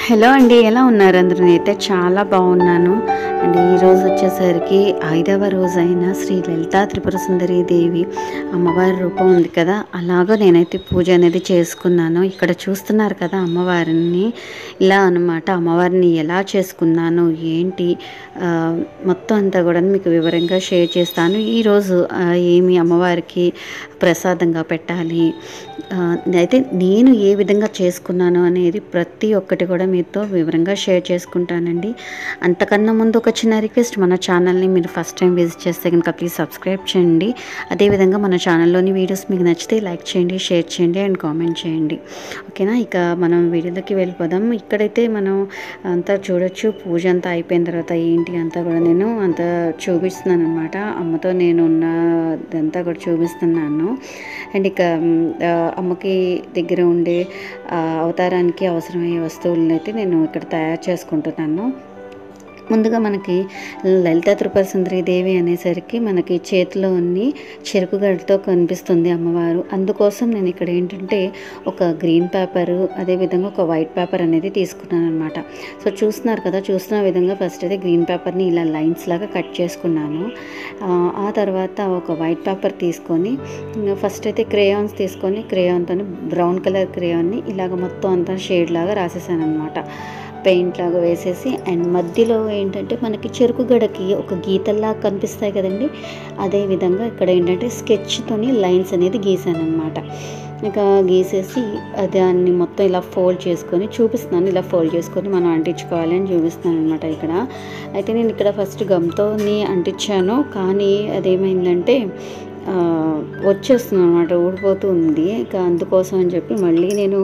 hello అండి ఎలా ఉన్నారు అందరూ నేనైతే చాలా బాగున్నాను అండ్ ఈరోజు వచ్చేసరికి ఐదవ రోజైన శ్రీ లలితా త్రిపుర సుందరి దేవి అమ్మవారి రూపం ఉంది కదా అలాగా నేనైతే పూజ అనేది చేసుకున్నాను ఇక్కడ చూస్తున్నారు కదా అమ్మవారిని ఇలా అనమాట అమ్మవారిని ఎలా చేసుకున్నాను ఏంటి ఆ, మొత్తం అంతా కూడా మీకు వివరంగా షేర్ చేస్తాను ఈరోజు ఆ, ఏమి అమ్మవారికి ప్రసాదంగా పెట్టాలి ఆ, అయితే నేను ఏ విధంగా చేసుకున్నాను అనేది ప్రతి ఒక్కటి కూడా మీతో వివరంగా షేర్ చేసుకుంటానండి అంతకన్నా ముందు ఒక చిన్న రిక్వెస్ట్ మన ఛానల్ని మీరు ఫస్ట్ టైం విజిట్ చేస్తే కనుక ప్లీజ్ సబ్స్క్రైబ్ చేయండి అదేవిధంగా మన ఛానల్లోని వీడియోస్ మీకు నచ్చితే లైక్ చేయండి షేర్ చేయండి అండ్ కామెంట్ చేయండి ఓకేనా ఇక మనం వీడియోలోకి వెళ్ళిపోదాం ఇక్కడైతే మనం అంతా చూడొచ్చు పూజ అంతా అయిపోయిన తర్వాత ఏంటి అంతా కూడా నేను అంతా చూపిస్తున్నాను అనమాట అమ్మతో నేను ఉన్నదంతా కూడా చూపిస్తున్నాను అండ్ ఇక మ్, ఆ, అమ్మకి దగ్గర ఉండే ఆ, అవతారానికి అవసరమయ్యే వస్తువులను అయితే నేను ఇక్కడ తయారు చేసుకుంటున్నాను ముందుగా మనకి లలిత త్రిపుర సుందరి దేవి అనేసరికి మనకి చేతిలో ఉన్ని చెరుకు గడ్డతో కనిపిస్తుంది అమ్మవారు అందుకోసం నేను ఇక్కడ ఏంటంటే ఒక గ్రీన్ పేపర్ అదేవిధంగా ఒక వైట్ పేపర్ అనేది తీసుకున్నాను అనమాట సో చూస్తున్నారు కదా చూస్తున్న విధంగా ఫస్ట్ అయితే గ్రీన్ పేపర్ని ఇలా లైన్స్ లాగా కట్ చేసుకున్నాను ఆ, ఆ తర్వాత ఒక వైట్ పేపర్ తీసుకొని ఫస్ట్ అయితే క్రేయాన్స్ తీసుకొని క్రేయాన్తో బ్రౌన్ కలర్ క్రేయాన్ని ఇలాగ మొత్తం అంతా షేడ్ లాగా రాసేసాను అనమాట పెయింట్ లాగా వేసేసి అండ్ మధ్యలో ఏంటంటే మనకి చెరుకు గడకి ఒక గీతల్లా కనిపిస్తాయి కదండి అదే విధంగా ఇక్కడ ఏంటంటే స్కెచ్తోని లైన్స్ అనేది గీసాను అనమాట ఇక గీసేసి దాన్ని మొత్తం ఇలా ఫోల్డ్ చేసుకొని చూపిస్తున్నాను ఇలా ఫోల్డ్ చేసుకొని మనం అంటించుకోవాలి అని చూపిస్తున్నాను అనమాట ఇక్కడ అయితే నేను ఇక్కడ ఫస్ట్ గమ్తోని అంటించాను కానీ అదేమైందంటే ఆ, వచ్చేస్తుంది అనమాట ఊడిపోతూ ఉంది ఇక అందుకోసం అని చెప్పి మళ్ళీ నేను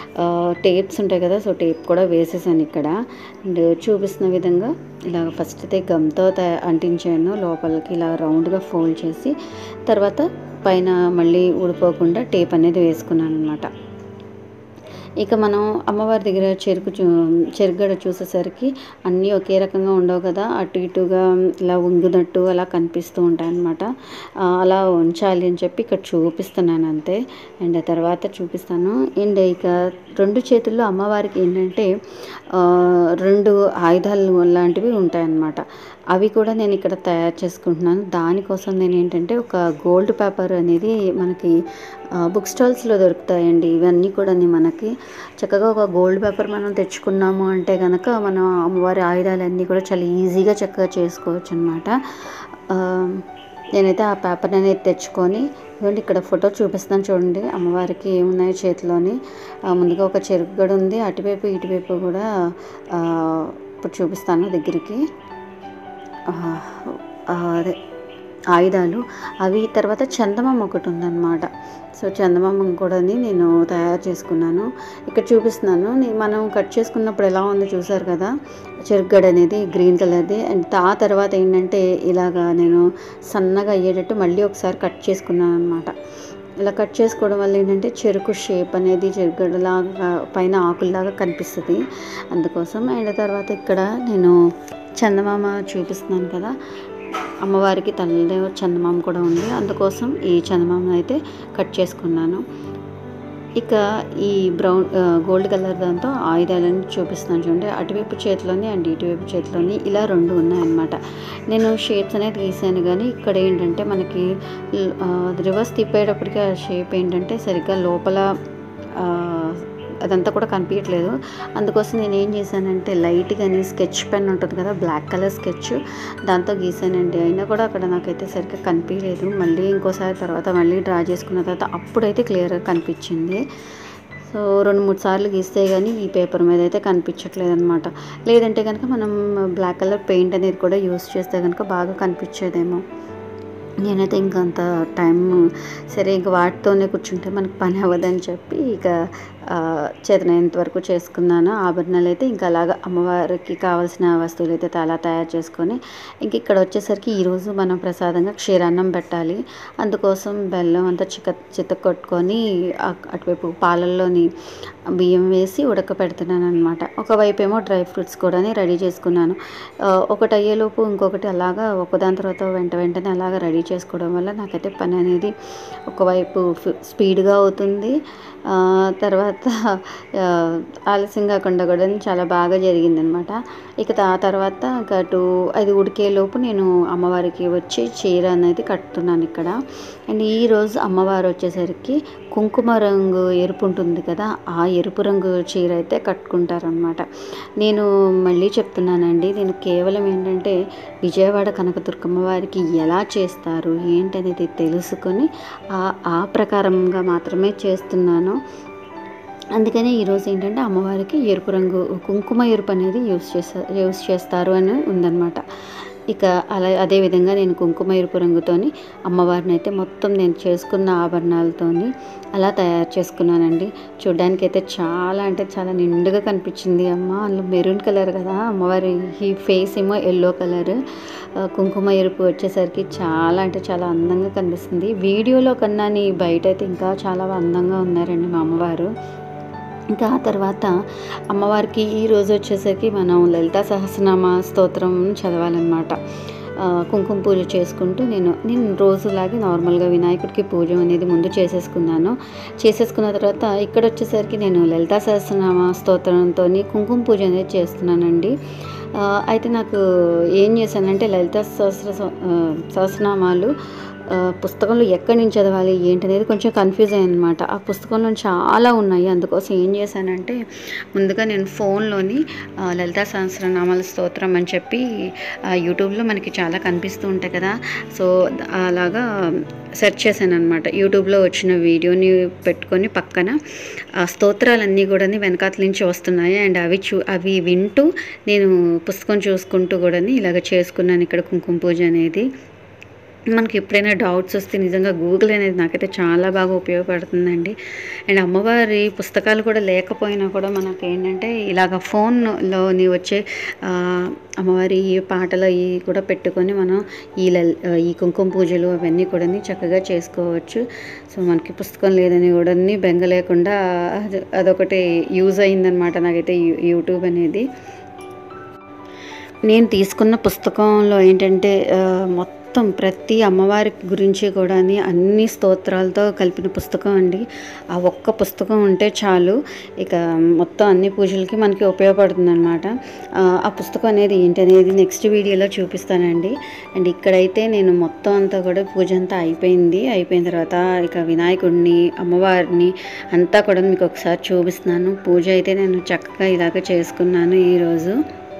టేప్స్ ఉంటాయి కదా సో టేప్ కూడా వేసేసాను ఇక్కడ అండ్ చూపిస్తున్న విధంగా ఇలా ఫస్ట్ అయితే గమ్తో తయా- అంటించాను లోపలికి ఇలా రౌండ్గా ఫోల్డ్ చేసి తర్వాత పైన మళ్ళీ ఊడిపోకుండా టేప్ అనేది వేసుకున్నాను అనమాట ఇక మనం అమ్మవారి దగ్గర చెరుకు చూ చెరుగడ చూసేసరికి అన్నీ ఒకే రకంగా ఉండవు కదా అటు ఇటుగా ఇలా ఉంగునట్టు అలా కనిపిస్తూ ఉంటాయి అన్నమాట ఆ, అలా ఉంచాలి అని చెప్పి ఇక్కడ చూపిస్తున్నాను అంతే అండ్ తర్వాత చూపిస్తాను అండ్ ఇక రెండు చేతుల్లో అమ్మవారికి ఏంటంటే ఆ, రెండు ఆయుధాలు లాంటివి ఉంటాయన్నమాట అవి కూడా నేను ఇక్కడ తయారు చేసుకుంటున్నాను దానికోసం నేను ఏంటంటే ఒక గోల్డ్ పేపర్ అనేది మనకి బుక్ స్టాల్స్లో దొరుకుతాయండి ఇవన్నీ కూడా మనకి చక్కగా ఒక గోల్డ్ పేపర్ మనం తెచ్చుకున్నాము అంటే కనుక మనం అమ్మవారి ఆయుధాలన్నీ కూడా చాలా ఈజీగా చక్కగా చేసుకోవచ్చు అనమాట నేనైతే ఆ పేపర్ అనేది తెచ్చుకొని ఇదిగోండి ఇక్కడ ఫోటో చూపిస్తాను చూడండి అమ్మవారికి ఏమున్నాయో చేతిలోని ఆ, ముందుగా ఒక చెరుకు గడ ఉంది అటువైపు ఇటువైపు కూడా ఆ, ఇప్పుడు చూపిస్తాను దగ్గరికి ఆ, ఆ, అదే ఆయుధాలు అవి తర్వాత చందమామ ఒకటి ఉందన్నమాట సో చందమామ కూడా నేను తయారు చేసుకున్నాను ఇక్కడ చూపిస్తున్నాను నే- మనం కట్ చేసుకున్నప్పుడు ఎలా ఉందో చూసారు కదా చెరుగడ అనేది గ్రీన్ కలర్ది అండ్ ఆ తర్వాత ఏంటంటే ఇలాగా నేను సన్నగా అయ్యేటట్టు మళ్ళీ ఒకసారి కట్ చేసుకున్నాను అనమాట ఇలా కట్ చేసుకోవడం వల్ల ఏంటంటే చెరుకు షేప్ అనేది చెరుగడలాగా పైన ఆకుల్లాగా కనిపిస్తుంది అందుకోసం అండ్ తర్వాత ఇక్కడ నేను చందమామ చూపిస్తున్నాను కదా అమ్మవారికి తల్లి చందమామ కూడా ఉంది అందుకోసం ఈ చందమామ అయితే కట్ చేసుకున్నాను ఇక ఈ బ్రౌన్ ఆ, గోల్డ్ కలర్ దాంతో ఆయుధాలను చూపిస్తున్నాను చూడండి అటువైపు చేతిలోని అండ్ ఇటువైపు చేతిలోని ఇలా రెండు ఉన్నాయన్నమాట నేను షేప్స్ అనేది గీసాను కానీ ఇక్కడ ఏంటంటే మనకి ఆ, రివర్స్ తిప్పేటప్పటికి ఆ షేప్ ఏంటంటే సరిగ్గా లోపల ఆ, అదంతా కూడా కనిపించట్లేదు అందుకోసం నేను ఏం చేశానంటే లైట్గాని స్కెచ్ పెన్ ఉంటుంది కదా బ్లాక్ కలర్ స్కెచ్ దాంతో గీసానండి అయినా కూడా అక్కడ నాకైతే సరిగ్గా కనిపించలేదు మళ్ళీ ఇంకోసారి తర్వాత మళ్ళీ డ్రా చేసుకున్న తర్వాత అప్పుడైతే క్లియర్గా కనిపించింది సో రెండు మూడు సార్లు గీస్తే కానీ ఈ పేపర్ మీద అయితే కనిపించట్లేదు అనమాట లేదంటే కనుక మనం బ్లాక్ కలర్ పెయింట్ అనేది కూడా యూస్ చేస్తే కనుక బాగా కనిపించేదేమో నేనైతే ఇంకా అంత టైం సరే ఇంక వాటితోనే కూర్చుంటే మనకు పని అవ్వదని చెప్పి ఇక ఆ, చేతనైనంత వరకు చేసుకున్నాను ఆభరణాలు అయితే ఇంకా అలాగా అమ్మవారికి కావాల్సిన వస్తువులు అయితే అలా తయారు చేసుకొని ఇంక ఇక్కడ వచ్చేసరికి ఈరోజు మనం ప్రసాదంగా క్షీరాన్నం పెట్టాలి అందుకోసం బెల్లం అంతా చిక్క చిత్త కొట్టుకొని ఆ- అటువైపు పాలల్లోని బియ్యం వేసి ఉడకపెడుతున్నాను అనమాట ఒకవైపు ఏమో డ్రై ఫ్రూట్స్ కూడా రెడీ చేసుకున్నాను ఆ, ఒకటి అయ్యేలోపు ఇంకొకటి అలాగా ఒకదాని తర్వాత వెంట వెంటనే అలాగా రెడీ చేసుకోవడం వల్ల నాకైతే పని అనేది ఒకవైపు ఫి- స్పీడ్గా అవుతుంది ఆ, తర్వాత తర్వాత ఆ, ఆలస్యం కాకుండా కూడా చాలా బాగా జరిగిందనమాట ఇక ఆ తర్వాత ఇక టూ అది ఉడికేలోపు నేను అమ్మవారికి వచ్చి చీర అనేది కట్టుతున్నాను ఇక్కడ అండ్ ఈరోజు అమ్మవారు వచ్చేసరికి కుంకుమ రంగు ఎరుపు ఉంటుంది కదా ఆ ఎరుపు రంగు చీర అయితే కట్టుకుంటారనమాట నేను మళ్ళీ చెప్తున్నానండి నేను కేవలం ఏంటంటే విజయవాడ కనకదుర్గమ్మ వారికి ఎలా చేస్తారు ఏంటనేది తెలుసుకొని ఆ ఆ ప్రకారంగా మాత్రమే చేస్తున్నాను అందుకనే ఈరోజు ఏంటంటే అమ్మవారికి ఎరుపు రంగు కుంకుమ ఎరుపు అనేది యూస్ చేస్తారు యూస్ చేస్తారు అని ఉందన్నమాట ఇక అలా అదేవిధంగా నేను కుంకుమ ఎరుపు రంగుతోని అమ్మవారిని అయితే మొత్తం నేను చేసుకున్న ఆభరణాలతోని అలా తయారు చేసుకున్నానండి చూడ్డానికి అయితే చాలా అంటే చాలా నిండుగా కనిపించింది అమ్మ అందులో మెరూన్ కలర్ కదా అమ్మవారి ఈ ఫేస్ ఏమో ఎల్లో కలర్ కుంకుమ ఎరుపు వచ్చేసరికి చాలా అంటే చాలా అందంగా కనిపిస్తుంది వీడియోలో కన్నా నీ బయట అయితే ఇంకా చాలా అందంగా ఉన్నారండి మా అమ్మవారు ఇంకా ఆ తర్వాత అమ్మవారికి ఈ రోజు వచ్చేసరికి మనం లలితా సహస్రనామ స్తోత్రం చదవాలన్నమాట ఆ, కుంకుమ పూజ చేసుకుంటూ నేను నేను రోజులాగే నార్మల్గా వినాయకుడికి పూజ అనేది ముందు చేసేసుకున్నాను చేసేసుకున్న తర్వాత ఇక్కడ వచ్చేసరికి నేను లలితా సహస్రనామ స్తోత్రంతో కుంకుమ పూజ అనేది చేస్తున్నానండి ఆ, అయితే నాకు ఏం చేశానంటే లలితా సహస్ర ఆ, సహస్రనామాలు ఆ, పుస్తకంలో ఎక్కడి నుంచి చదవాలి ఏంటనేది కొంచెం కన్ఫ్యూజ్ అయ్యానమాట ఆ పుస్తకంలో చాలా ఉన్నాయి అందుకోసం ఏం చేశానంటే ముందుగా నేను ఫోన్లోని ఆ, లలితా సహస్రనామాల స్తోత్రం అని చెప్పి ఆ, యూట్యూబ్లో మనకి చాలా కనిపిస్తూ ఉంటాయి కదా సో అలాగా సెర్చ్ చేశాను అనమాట యూట్యూబ్లో వచ్చిన వీడియోని పెట్టుకొని పక్కన ఆ స్తోత్రాలన్నీ కూడా వెనకాతల నుంచి వస్తున్నాయి అండ్ అవి చూ అవి వింటూ నేను పుస్తకం చూసుకుంటూ కూడా ఇలాగ చేసుకున్నాను ఇక్కడ కుంకుమ పూజ అనేది మనకి ఎప్పుడైనా డౌట్స్ వస్తే నిజంగా గూగుల్ అనేది నాకైతే చాలా బాగా ఉపయోగపడుతుందండి అండ్ అమ్మవారి పుస్తకాలు కూడా లేకపోయినా కూడా మనకి ఏంటంటే ఇలాగ ఫోన్లోని వచ్చే ఆ, అమ్మవారి ఈ పాటలు ఈ కూడా పెట్టుకొని మనం ఈ లల్ ఈ కుంకుమ పూజలు అవన్నీ కూడా చక్కగా చేసుకోవచ్చు సో మనకి పుస్తకం లేదని కూడా బెంగ లేకుండా అది- అదొకటి యూజ్ అయిందనమాట నాకైతే యూ- యూట్యూబ్ అనేది నేను తీసుకున్న పుస్తకంలో ఏంటంటే ఆ, మొత్తం ప్రతి అమ్మవారి గురించి కూడా అన్ని స్తోత్రాలతో కలిపిన పుస్తకం అండి ఆ ఒక్క పుస్తకం ఉంటే చాలు ఇక మొత్తం అన్ని పూజలకి మనకి ఉపయోగపడుతుంది అనమాట ఆ పుస్తకం అనేది ఏంటి అనేది నెక్స్ట్ వీడియోలో చూపిస్తానండి అండ్ ఇక్కడైతే నేను మొత్తం అంతా కూడా పూజ అంతా అయిపోయింది అయిపోయిన తర్వాత ఇక వినాయకుడిని అమ్మవారిని అంతా కూడా మీకు ఒకసారి చూపిస్తున్నాను పూజ అయితే నేను చక్కగా ఇలాగ చేసుకున్నాను ఈరోజు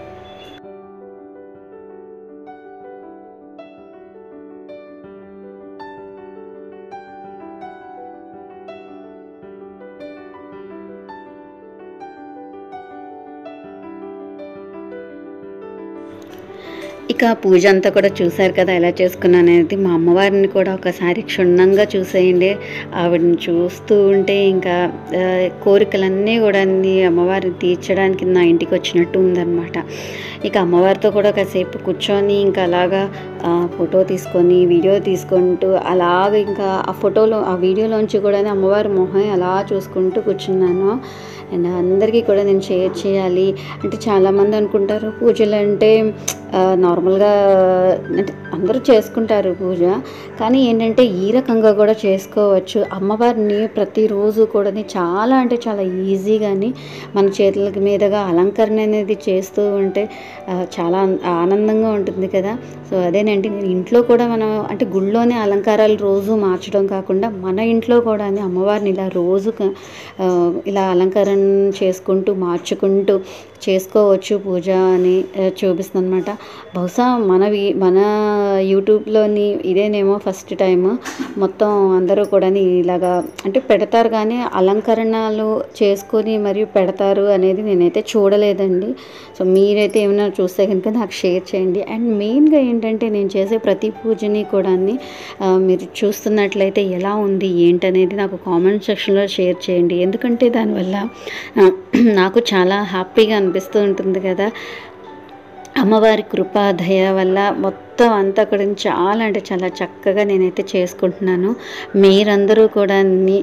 ఇక పూజ అంతా కూడా చూశారు కదా ఎలా చేసుకున్నాను అనేది మా అమ్మవారిని కూడా ఒకసారి క్షుణ్ణంగా చూసేయండి ఆవిడని చూస్తూ ఉంటే ఇంకా ఆ, కోరికలన్నీ కూడా అన్ని అమ్మవారిని తీర్చడానికి నా ఇంటికి వచ్చినట్టు ఉందన్నమాట ఇక అమ్మవారితో కూడా కాసేపు కూర్చొని ఇంకా అలాగా ఆ, ఫోటో తీసుకొని వీడియో తీసుకుంటూ అలాగ ఇంకా ఆ ఫోటోలో ఆ వీడియోలోంచి కూడా అమ్మవారి మొహం అలా చూసుకుంటూ కూర్చున్నాను అండ్ అందరికీ కూడా నేను షేర్ చేయాలి అంటే చాలామంది అనుకుంటారు పూజలు అంటే ఆ, నార్మల్గా అంటే అందరూ చేసుకుంటారు పూజ కానీ ఏంటంటే ఈ రకంగా కూడా చేసుకోవచ్చు అమ్మవారిని ప్రతిరోజు కూడా చాలా అంటే చాలా ఈజీగాని మన చేతుల మీదుగా అలంకరణ అనేది చేస్తూ ఉంటే ఆ, చాలా ఆనందంగా ఉంటుంది కదా సో అదేనండి నేను ఇంట్లో కూడా మనం అంటే గుళ్ళోనే అలంకారాలు రోజు మార్చడం కాకుండా మన ఇంట్లో కూడా అమ్మవారిని ఇలా రోజు క- ఆ, ఇలా అలంకరణ చేసుకుంటూ మార్చుకుంటూ చేసుకోవచ్చు పూజ అని చూపిస్తుంది అనమాట బహుశా మనవి మన యూట్యూబ్లోని ఇదేనేమో ఫస్ట్ టైం మొత్తం అందరూ కూడా ఇలాగా అంటే పెడతారు కానీ అలంకరణలు చేసుకొని మరియు పెడతారు అనేది నేనైతే చూడలేదండి సో మీరైతే ఏమైనా చూస్తే కనుక నాకు షేర్ చేయండి అండ్ మెయిన్గా ఏంటంటే నేను చేసే ప్రతి పూజని కూడా ఆ, మీరు చూస్తున్నట్లయితే ఎలా ఉంది ఏంటనేది నాకు కామెంట్ సెక్షన్లో షేర్ చేయండి ఎందుకంటే దానివల్ల ఆ, నాకు చాలా హ్యాపీగా అనిపిస్తూ ఉంటుంది కదా అమ్మవారి కృపా దయ వల్ల మొత్తం అంతా కూడా చాలా అంటే చాలా చక్కగా నేనైతే చేసుకుంటున్నాను మీరందరూ కూడా ని-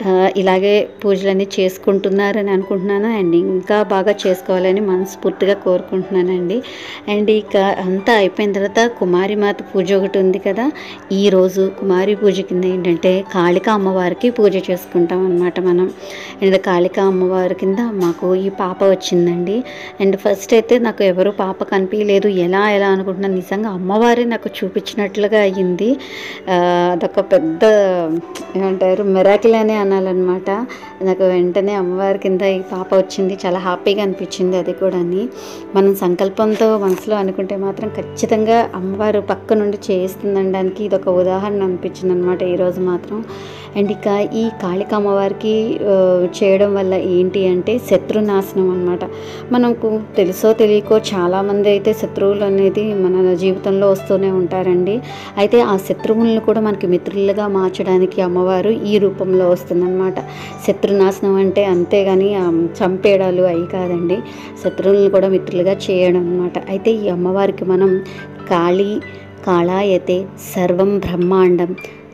ఆ, ఇలాగే పూజలన్నీ చేసుకుంటున్నారని అనుకుంటున్నాను అండ్ ఇంకా బాగా చేసుకోవాలని మనస్ఫూర్తిగా కోరుకుంటున్నానండి అండ్ ఇక అంతా అయిపోయిన తర్వాత కుమారి మాత పూజ ఒకటి ఉంది కదా ఈరోజు కుమారి పూజ కింద ఏంటంటే కాళిక అమ్మవారికి పూజ చేసుకుంటాం అనమాట మనం అండ్ కాళిక అమ్మవారి కింద మాకు ఈ పాప వచ్చిందండి అండ్ ఫస్ట్ అయితే నాకు ఎవరు పాప కనిపించలేదు ఎలా ఎలా అనుకుంటున్నాను నిజంగా అమ్మవారే నాకు చూపించినట్లుగా అయ్యింది ఆ, అదొక పెద్ద ఏమంటారు మెరాకిల్ అనే అనాలన్నమాట నాకు వెంటనే అమ్మవారి కింద ఈ పాప వచ్చింది చాలా హ్యాపీగా అనిపించింది అది కూడా మనం సంకల్పంతో మనసులో అనుకుంటే మాత్రం ఖచ్చితంగా అమ్మవారు పక్క నుండి చేస్తుందనడానికి ఇది ఒక ఉదాహరణ అనిపించింది అనమాట ఈరోజు మాత్రం అండ్ ఇక ఈ కాళిక అమ్మవారికి ఆ, చేయడం వల్ల ఏంటి అంటే శత్రునాశనం అనమాట మనకు తెలుసో తెలియకో చాలామంది అయితే శత్రువులు అనేది మన జీవితంలో వస్తూనే ఉంటారండి అయితే ఆ శత్రువులను కూడా మనకి మిత్రులుగా మార్చడానికి అమ్మవారు ఈ రూపంలో వస్తుందన్నమాట శత్రునాశనం అంటే అంతేగాని ఆ, చంపేయడాలు అవి కాదండి శత్రువులను కూడా మిత్రులుగా చేయడం అనమాట అయితే ఈ అమ్మవారికి మనం కాళీ కాళాయతే సర్వం బ్రహ్మాండం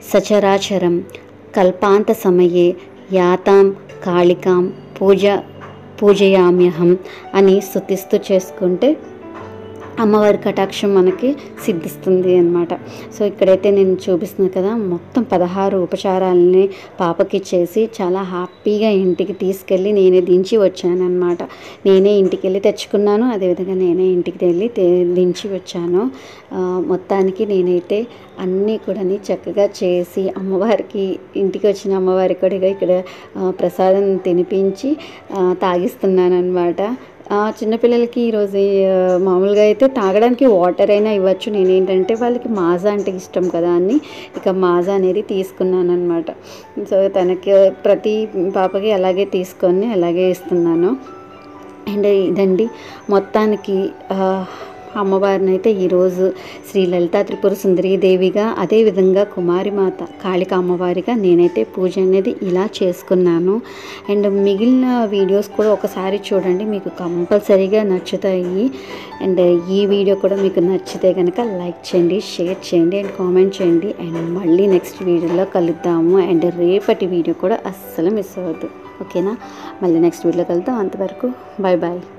సచరాచరం కల్పాంత సమయే యాతాం కాళికాం పూజ పూజయామ్యహం అని స్థుతిస్తూ చేసుకుంటే అమ్మవారి కటాక్షం మనకి సిద్ధిస్తుంది అనమాట సో ఇక్కడైతే నేను చూపిస్తున్నాను కదా మొత్తం పదహారు ఉపచారాలని పాపకి చేసి చాలా హ్యాపీగా ఇంటికి తీసుకెళ్ళి నేనే దించి వచ్చానన్నమాట నేనే ఇంటికి వెళ్ళి తెచ్చుకున్నాను అదేవిధంగా నేనే ఇంటికి వెళ్ళి తే- దించి వచ్చాను ఆ, మొత్తానికి నేనైతే అన్నీ కూడా చక్కగా చేసి అమ్మవారికి ఇంటికి వచ్చిన అమ్మవారికి కూడా ఇక ఇక్కడ ఆ, ప్రసాదం తినిపించి తాగిస్తున్నాను అనమాట చిన్నపిల్లలకి ఈరోజు ఆ, మామూలుగా అయితే తాగడానికి వాటర్ అయినా ఇవ్వచ్చు నేనేంటంటే వాళ్ళకి మాజా అంటే ఇష్టం కదా అని ఇక మాజా అనేది తీసుకున్నాను అనమాట సో తనకి ప్రతి పాపకి అలాగే తీసుకొని అలాగే ఇస్తున్నాను అండ్ ఇదండి మొత్తానికి ఆ, అమ్మవారిని అయితే ఈరోజు శ్రీ లలితా త్రిపుర సుందరీ దేవిగా అదేవిధంగా కుమారి మాత కాళిక అమ్మవారిగా నేనైతే పూజ అనేది ఇలా చేసుకున్నాను అండ్ మిగిలిన వీడియోస్ కూడా ఒకసారి చూడండి మీకు కంపల్సరీగా నచ్చుతాయి అండ్ ఈ వీడియో కూడా మీకు నచ్చితే కనుక లైక్ చేయండి షేర్ చేయండి అండ్ కామెంట్ చేయండి అండ్ మళ్ళీ నెక్స్ట్ వీడియోలో కలుద్దాము అండ్ రేపటి వీడియో కూడా అస్సలు మిస్ అవ్వద్దు ఓకేనా మళ్ళీ నెక్స్ట్ వీడియోలో కలుద్దాం అంతవరకు బాయ్ బాయ్